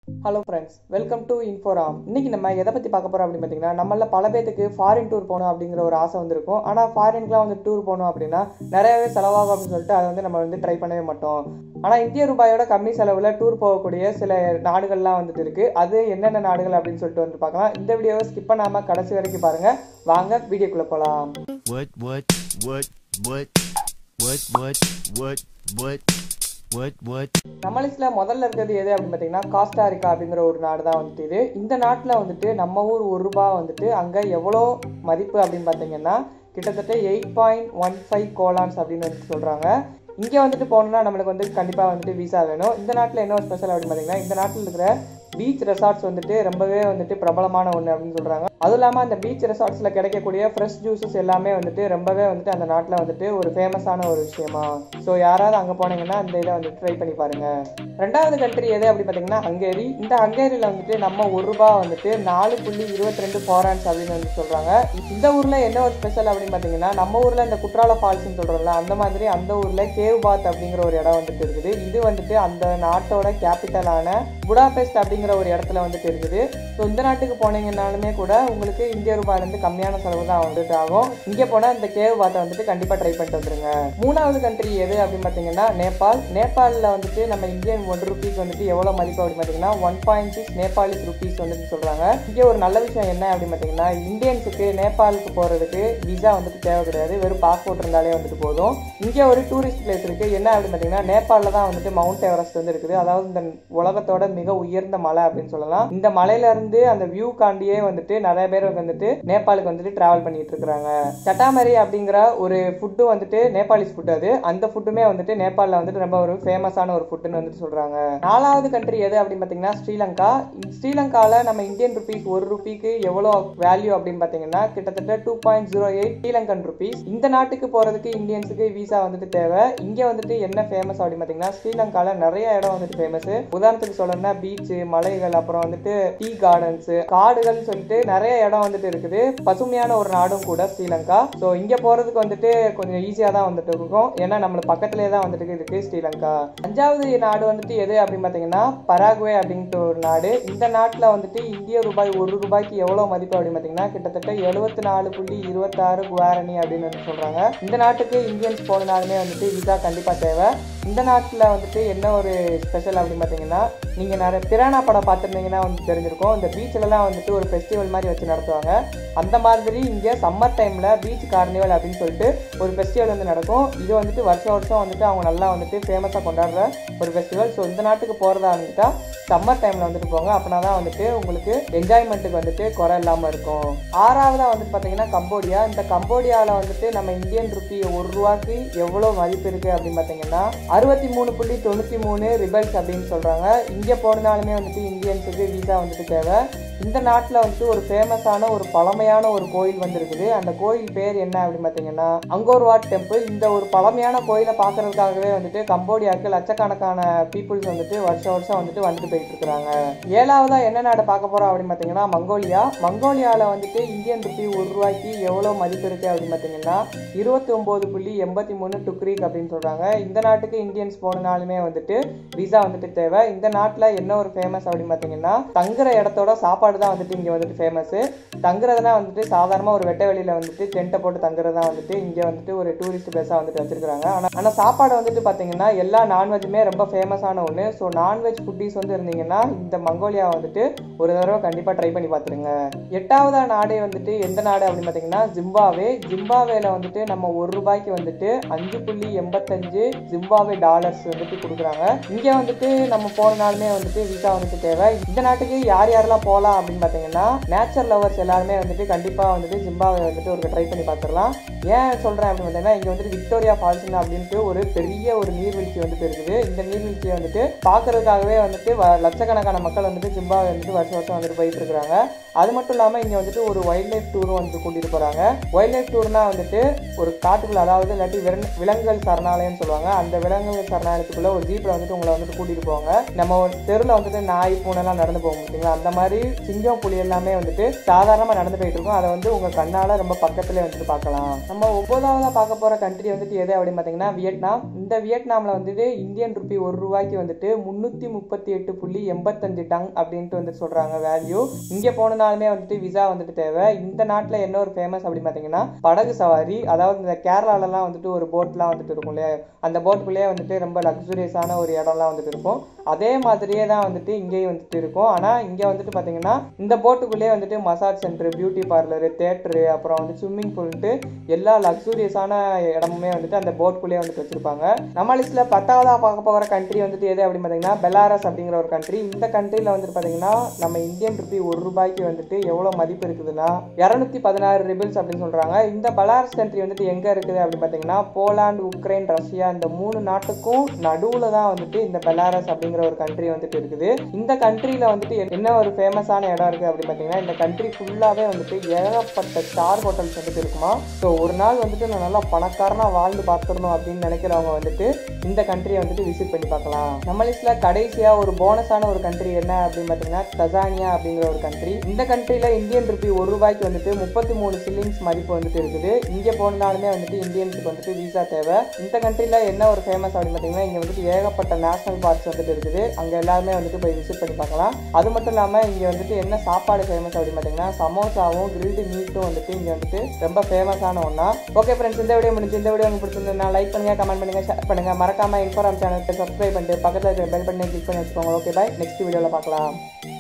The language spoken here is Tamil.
ஹலோ ஃப்ரெண்ட்ஸ் வெல்கம் டு இன்ஃபோராம் இன்னைக்கு நம்ம எதை பற்றி பார்க்க போகிறோம் அப்படின்னு பார்த்தீங்கன்னா நம்மள பல பேத்துக்கு ஃபாரின் டூர் போகணும் அப்படிங்கிற ஒரு ஆசை வந்திருக்கும் ஆனால் ஃபாரின்க்குலாம் வந்து டூர் போகணும் அப்படின்னா நிறையவே செலவாகும் அப்படின்னு சொல்லிட்டு அதை வந்து நம்ம வந்து ட்ரை பண்ணவே மாட்டோம் ஆனால் இந்திய ரூபாயோட கம்மி செலவில் டூர் போகக்கூடிய சில நாடுகள்லாம் வந்துட்டு இருக்குது அது என்னென்ன நாடுகள் அப்படின்னு சொல்லிட்டு வந்து பார்க்கலாம் இந்த வீடியோவை ஸ்கிப் பண்ணாமல் கடைசி வரைக்கும் பாருங்கள் வாங்க வீடியோக்குள்ளே போகலாம் What, what, what, what, what, what, what, what, what, what? நம்ம லிஸ்ட்ல முதல்ல இருக்கிறது எது அப்படின்னு பார்த்தீங்கன்னா காஸ்டாரிக்கா அப்படிங்கிற ஒரு நாடு தான் வந்துட்டு இது இந்த நாட்டில் வந்துட்டு நம்ம ஊர் ஒரு ரூபாய் வந்துட்டு அங்கே எவ்வளோ மதிப்பு அப்படின்னு பார்த்தீங்கன்னா கிட்டத்தட்ட எயிட் பாயிண்ட் ஒன் ஃபைவ் கோலான்ஸ் அப்படின்னு வந்துட்டு சொல்கிறாங்க இங்கே வந்துட்டு போகணுன்னா நம்மளுக்கு வந்து கண்டிப்பாக வந்துட்டு விசா வேணும் இந்த நாட்டில் என்ன ஸ்பெஷல் அப்படின்னு பார்த்தீங்கன்னா இந்த நாட்டில் இருக்கிற பீச் ரெசார்ட்ஸ் வந்துட்டு ரொம்பவே வந்துட்டு பிரபலமான ஒன்று அப்படின்னு சொல்கிறாங்க அதுவும் இல்லாமல் அந்த பீச் ரெசார்ட்ஸில் கிடைக்கக்கூடிய ஃப்ரெஷ் ஜூஸஸ் எல்லாமே வந்துட்டு ரொம்பவே வந்துட்டு அந்த நாட்டில் வந்துட்டு ஒரு ஃபேமஸான ஒரு விஷயமா ஸோ யாராவது அங்கே போனீங்கன்னா அந்த இதை வந்துட்டு ட்ரை பண்ணி பாருங்க ரெண்டாவது கண்ட்ரி எது அப்படின்னு பார்த்தீங்கன்னா ஹங்கேரி இந்த ஹங்கேரியில் வந்துட்டு நம்ம ஒரு ரூபா வந்துட்டு நாலு புள்ளி இருபத்தி ரெண்டு ஃபாரன்ஸ் அப்படின்னு வந்து சொல்கிறாங்க இந்த ஊரில் என்ன ஒரு ஸ்பெஷல் அப்படின்னு பார்த்தீங்கன்னா நம்ம ஊரில் இந்த குற்றால ஃபால்ஸ்னு சொல்கிறோம்ல அந்த மாதிரி அந்த ஊரில் கேவ் பாத் அப்படிங்கிற ஒரு இடம் வந்துட்டு இருக்குது இது வந்துட்டு அந்த நாட்டோட கேபிட்டலான புடாபெஸ்ட் அப்படிங்கிற ஒரு இடத்துல வந்துட்டு இருக்குது ஸோ இந்த நாட்டுக்கு போனீங்கன்னாலுமே கூட உங்களுக்கு இந்திய ரூபாயிலேருந்து கம்மியான செலவு தான் வந்துட்டு ஆகும் இங்கே போனால் இந்த கேவ் பாத்தை வந்துட்டு கண்டிப்பாக ட்ரை பண்ணிட்டு வந்துருங்க மூணாவது கண்ட்ரி எது அப்படின்னு பார்த்தீங்கன்னா நேபாள் நேபாளில் வந்துட்டு நம்ம இந்தியன் ஒன் ருபீஸ் வந்துட்டு எவ்வளோ மதிப்பு அப்படின்னு பார்த்தீங்கன்னா one point six Nepalese rupees வந்துட்டு சொல்கிறாங்க இங்கே ஒரு நல்ல விஷயம் என்ன அப்படின்னு பார்த்தீங்கன்னா இந்தியன்ஸுக்கு நேபாளுக்கு போகிறதுக்கு விசா வந்துட்டு தேவை கிடையாது வெறும் பாஸ்போர்ட் இருந்தாலே வந்துட்டு போதும் இங்கே ஒரு டூரிஸ்ட் பிளேஸ் இருக்குது என்ன அப்படின்னு பார்த்தீங்கன்னா நேபாளில் தான் வந்துட்டு மவுண்ட் எவரெஸ்ட் வந்து இருக்குது அதாவது இந்த உலகத்தோட மிக உயர்ந்த மலை அப்படின்னு சொல்லலாம் இந்த மலையில இருந்து அந்த வியூ காண்டியே வந்துட்டு நிறைய பேர் வந்துட்டு நேபாளுக்கு வந்துட்டு டிராவல் பண்ணிட்டு இருக்காங்க சட்டாமரி அப்படிங்கிற ஒரு ஃபுட்டு வந்துட்டு நேபாளிஸ் ஃபுட் அது அந்த ஃபுட்டுமே வந்துட்டு நேபாளில் வந்துட்டு ரொம்ப ஒரு ஃபேமஸான ஒரு ஃபுட்டுன்னு வந்துட்டு சொல்றாங்க நாலாவது கண்ட்ரி எது அப்படின்னு பார்த்தீங்கன்னா ஸ்ரீலங்கா ஸ்ரீலங்கால நம்ம இந்தியன் ருபீஸ் ஒரு ருபிக்கு எவ்வளோ வேல்யூ அப்படின்னு பார்த்தீங்கன்னா கிட்டத்தட்ட two point zero eight Sri Lankan rupees இந்த நாட்டுக்கு போறதுக்கு இந்தியன்ஸுக்கு விசா வந்துட்டு தேவை இங்க வந்துட்டு என்ன ஃபேமஸ் அப்படின்னு பார்த்தீங்கன்னா ஸ்ரீலங்கால நிறைய இடம் வந்துட்டு ஃபேமஸ் உதாரணத்துக்கு சொல்லணும்னா பீச் மலைகள் அப்புறம் வந்துட்டு டீ கார்டன்ஸ் காடுகள் சொல்லிட்டு நிறைய இடம் வந்துட்டு இருக்குது பசுமையான ஒரு நாடும் கூட ஸ்ரீலங்கா ஸோ இங்க போறதுக்கு வந்துட்டு கொஞ்சம் ஈஸியா தான் வந்துட்டு இருக்கும் ஏன்னா நம்மளுக்கு பக்கத்துலேயே தான் வந்துட்டு இருக்கு ஸ்ரீலங்கா அஞ்சாவது நாடு வந்துட்டு எது அப்படின்னு பார்த்தீங்கன்னா பராகுவே அப்படின்ட்டு ஒரு நாடு இந்த நாட்டில் வந்துட்டு இந்திய ரூபாய் ஒரு ரூபாய்க்கு எவ்வளோ மதிப்பு அப்படின்னு பார்த்தீங்கன்னா கிட்டத்தட்ட எழுபத்தி நாலு புள்ளி இருபத்தாறு குவாரணி அப்படின்னு வந்து சொல்றாங்க இந்த நாட்டுக்கு இந்தியன்ஸ் போனாலுமே வந்துட்டு விசா கண்டிப்பாக தேவை இந்த நாட்டில் வந்துட்டு என்ன ஒரு ஸ்பெஷல் அப்படின்னு பார்த்தீங்கன்னா நீங்கள் நிறைய பிரானா படம் பார்த்துருந்தீங்கன்னா வந்து தெரிஞ்சிருக்கும் இந்த பீச்சிலலாம் வந்துட்டு ஒரு ஃபெஸ்டிவல் மாதிரி வச்சு நடத்துவாங்க அந்த மாதிரி இங்கே சம்மர் டைமில் பீச் கார்னிவல் அப்படின்னு சொல்லிட்டு ஒரு ஃபெஸ்டிவல் வந்து நடக்கும் இது வந்துட்டு வருஷம் வருஷம் வந்துட்டு அவங்க நல்லா வந்துட்டு ஃபேமஸாக கொண்டாடுற ஒரு ஃபெஸ்டிவல் ஸோ இந்த நாட்டுக்கு போகிறதா இருந்துட்டா சம்மர் டைமில் வந்துட்டு போங்க அப்படின்னா தான் வந்துட்டு உங்களுக்கு என்ஜாய்மெண்ட்டுக்கு வந்துட்டு குறை இல்லாமல் இருக்கும் ஆறாவதாக வந்துட்டு பார்த்தீங்கன்னா கம்போடியா இந்த கம்போடியாவில் வந்துட்டு நம்ம இந்தியன் ருப்பி ஒரு ரூபாய்க்கு எவ்வளோ மதிப்பு இருக்குது அப்படின்னு பார்த்தீங்கன்னா அறுபத்தி மூணு புள்ளி தொண்ணூற்றி மூணு ரிபல்ஸ் அப்படின்னு சொல்கிறாங்க இங்கே போனாலுமே வந்துட்டு இந்தியன்ஸுக்கு விசா வந்துட்டு தேவை இந்த நாட்டில் வந்துட்டு ஒரு ஃபேமஸான ஒரு பழமையான ஒரு கோயில் வந்து இருக்குது அந்த கோயில் பேர் என்ன அப்படின்னு பார்த்தீங்கன்னா அங்கோர்வாட் டெம்பிள் இந்த ஒரு பழமையான கோயிலை பார்க்கறதுக்காகவே வந்துட்டு கம்போடியாவுக்கு லட்சக்கணக்கான பீப்புள்ஸ் வந்துட்டு வருஷம் வருஷம் வந்துட்டு வந்துட்டு போயிட்டு இருக்கிறாங்க ஏழாவதா என்ன நாடு பார்க்க போறோம் அப்படின்னு பார்த்தீங்கன்னா மங்கோலியா மங்கோலியாவில் வந்துட்டு இந்தியன் ருபி ஒரு ரூபாய்க்கு எவ்வளோ மதிப்பு இருக்கு அப்படின்னு பார்த்தீங்கன்னா இருபத்தி ஒன்பது புள்ளி எண்பத்தி மூணு டுக்ரீக் அப்படின்னு சொல்றாங்க இந்த நாட்டுக்கு இந்தியன்ஸ் போனாலுமே வந்துட்டு விசா வந்துட்டு தேவை இந்த நாட்டில் என்ன ஒரு ஃபேமஸ் அப்படின்னு பார்த்தீங்கன்னா தங்குற இடத்தோட சாப்பாடு தான் வந்துட்டு இங்கே வந்துட்டு ஃபேமஸ் தங்குறதுனா வந்துட்டு சாதாரணமாக ஒரு வெட்ட வெளியில் வந்துட்டு டென்ட்டை போட்டு தங்குறது தான் வந்துட்டு இங்கே வந்துட்டு ஒரு டூரிஸ்ட் பிளேஸாக வந்துட்டு வச்சிருக்காங்க ஆனால் ஆனால் சாப்பாடு வந்துட்டு பார்த்தீங்கன்னா எல்லா நான்வெஜ்ஜுமே ரொம்ப ஃபேமஸான ஒன்று ஸோ நான்வெஜ் ஃபுட்டீஸ் வந்து இருந்தீங்கன்னா இந்த மங்கோலியா வந்துட்டு ஒரு தடவை கண்டிப்பாக ட்ரை பண்ணி பார்த்துருங்க எட்டாவதா நாடு வந்துட்டு எந்த நாடு அப்படின்னு பார்த்தீங்கன்னா ஜிம்பாவே ஜிம்பாவேல வந்துட்டு நம்ம ஒரு ரூபாய்க்கு வந்துட்டு அஞ்சு புள்ளி எண்பத்தஞ்சு ஜிம்பாவே டாலர்ஸ் வந்துட்டு கொடுக்குறாங்க இங்கே வந்துட்டு நம்ம போனாலுமே வந்துட்டு விசா வந்துட்டு தேவை இந்த நாட்டுக்கு யார் யாரெல்லாம் போகலாம் அப்படின்னு பார்த்தீங்கன்னா நேச்சர் லவர்ஸ் எல்லாருமே வந்துட்டு கண்டிப்பாக வந்துட்டு ஜிம்பாவே வந்துட்டு ஒரு ட்ரை பண்ணி பார்த்துடலாம் ஏன் சொல்கிறேன் அப்படின்னு பார்த்தீங்கன்னா இங்கே வந்துட்டு விக்டோரியா ஃபால்ஸ் அப்படின்ட்டு ஒரு பெரிய ஒரு நீர்வீழ்ச்சி வந்துட்டு இருக்குது இந்த நீர்வீழ்ச்சியை வந்துட்டு பார்க்கறதுக்காகவே வந்துட்டு வ- லட்சக்கணக்கான மக்கள் வந்துட்டு ஜிம்பாவே வந்துட்டு வருஷம் வருஷம் வந்துட்டு போயிட்டு இருக்கிறாங்க அது மட்டும் இல்லாமல் இங்கே வந்துட்டு ஒரு வைல்ட் லைஃப் டூரும் வந்து கூட்டிகிட்டு போகிறாங்க வைல்ட் லைஃப் டூர்னா வந்துட்டு ஒரு காட்டுக்குள்ள அதாவது இல்லாட்டி விலங்கு- விலங்குகள் சரணாலயம்னு சொல்லுவாங்க அந்த விலங்குகள் சரணாலயத்துக்குள்ள ஒரு ஜீப்பில் வந்துட்டு உங்களை வந்துட்டு கூட்டிகிட்டு போவாங்க நம்ம தெருவில் வந்துட்டு நாய் பூனைலாம் நடந்து போக முடியுங்களா அந்த மாதிரி சிங்கம் புலி எல்லாமே வந்துட்டு சாதாரணமாக நடந்து போயிட்டு இருக்கும் அதை வந்து உங்கள் கண்ணால் ரொம்ப பக்கத்துலேயே வந்துட்டு பார்க்கலாம் நம்ம ஒன்பதாவதாக பார்க்க போகிற கண்ட்ரி வந்துட்டு எது அப்படின்னு பார்த்தீங்கன்னா வியட்நாம் இந்த வியட்நாமில் வந்துட்டு இந்தியன் ருபி ஒரு ரூபாய்க்கு வந்துட்டு முந்நூற்றி முப்பத்தி எட்டு புள்ளி எண்பத்தஞ்சு டங் அப்படின்ட்டு வந்துட்டு சொல்கிறாங்க வேல்யூ இங்கே போனதாலுமே வந்துட்டு விசா வந்துட்டு தேவை இந்த நாட்டில் என்ன ஒரு ஃபேமஸ் அப்படின்னு பார்த்தீங்கன்னா படகு சவாரி அதாவது இந்த கேரளாலலாம் வந்துட்டு ஒரு போட்லாம் வந்துட்டு இருக்கும் இல்லையா அந்த போட்டுக்குள்ளேயே வந்துட்டு ரொம்ப லக்ஸுரியஸான ஒரு இடம்லாம் வந்துட்டு இருக்கும் அதே மாதிரியே தான் வந்துட்டு இங்கேயும் வந்துட்டு இருக்கும் ஆனால் இங்கே வந்துட்டு பார்த்தீங்கன்னா இந்த போட்டுக்குள்ளேயே வந்துட்டு massage centre beauty parlour theatre அப்புறம் வந்து ஸ்விம்மிங் பூல்ட்டு எல்லா லக்ஸூரியஸான இடமுமே வந்துட்டு அந்த போட்டுக்குள்ளேயே வந்துட்டு வச்சிருப்பாங்க நம்ம லிஸ்ட்ல பத்தாவதா பார்க்க போகிற கண்ட்ரி வந்துட்டு எது அப்படின்னு பார்த்தீங்கன்னா பெலாரஸ் அப்படிங்கிற ஒரு கண்ட்ரி இந்த கண்ட்ரியில் வந்துட்டு பார்த்தீங்கன்னா நம்ம இந்தியன் ருபி ஒரு ரூபாய்க்கு வந்துட்டு எவ்வளோ மதிப்பு இருக்குதுன்னா இரநூத்தி பதினாறு ரிபிள்ஸ் அப்படின்னு சொல்கிறாங்க இந்த பெலாரஸ் கண்ட்ரி வந்துட்டு எங்கே இருக்குது அப்படின்னு பார்த்தீங்கன்னா போலாந்து உக்ரைன் ரஷ்யா இந்த மூணு நாட்டுக்கும் நடுவில் தான் வந்துட்டு இந்த பெலாரஸ் அப்படிங்கிற ஒரு கண்ட்ரி வந்துட்டு இருக்குது இந்த கண்ட்ரியில் வந்துட்டு என்ன ஒரு ஃபேமஸான இடம் இருக்குது அப்படின்னு பார்த்தீங்கன்னா இந்த கண்ட்ரி ஃபுல்லாகவே வந்துட்டு ஏகப்பட்ட ஸ்டார் ஹோட்டல்ஸ் வந்துட்டு இருக்குமா ஸோ ஒரு நாள் வந்துட்டு நான் நல்லா பணக்காரனாக வாழ்ந்து பார்த்துடணும் அப்படின்னு நினைக்கிறவங்க வந்துட்டு இந்த கண்ட்ரியை வந்துட்டு விசிட் பண்ணி பார்க்கலாம் நம்ம லிஸ்ட்ல கடைசியாக ஒரு போனஸான ஒரு கண்ட்ரி என்ன அப்படின்னு பார்த்தீங்கன்னா தசானியா அப்படிங்கிற ஒரு கண்ட்ரி இந்த கண்ட்ரியில் இந்தியன் ருபி ஒரு ரூபாய்க்கு வந்துட்டு முப்பத்தி மூணு சில்லிங்ஸ் மதிப்பு வந்துட்டு இருக்குது இங்கே போனாலுமே வந்துட்டு இந்தியன்ஸுக்கு வந்துட்டு விசா தேவை இந்த கண்ட்ரியில் என்ன ஒரு ஃபேமஸ் அப்படின்னு பார்த்தீங்கன்னா இங்கே வந்துட்டு ஏகப்பட்ட நேஷனல் பார்க்ஸ் வந்துட்டு இருக்குது அங்கே எல்லாருமே வந்துட்டு போய் விசிட் பண்ணி பார்க்கலாம் அது மட்டும் இல்லாமல் இங்கே வந்துட்டு என்ன சாப்பாடு ஃபேமஸ் அப்படின்னு பார்த்தீங்கன்னா சமோசாவும் கிரில்டு மீட்டும் வந்துட்டு இங்கே வந்துட்டு ரொம்ப ஃபேமஸான ஒன்றா ஓகே ஃப்ரெண்ட்ஸ் இந்த வீடியோ முடிஞ்சு இந்த வீடியோ உங்களுக்கு பிடிச்சிருந்தா லைக் பண்ணுங்க கமெண்ட் பண்ணுங்க ஷேர் பண்ணுங்க மறக்காம இன்ஃபார்ம் சேனலுக்கு சப்ஸ்கிரைப் பண்ணிட்டு பக்கத்தில் இருக்கிற பெல் பட்டனை கிளிக் பண்ணி வச்சுக்கோங்க ஓகே பாய் நெக்ஸ்ட் வீடியோவில் பார்க்கலாம்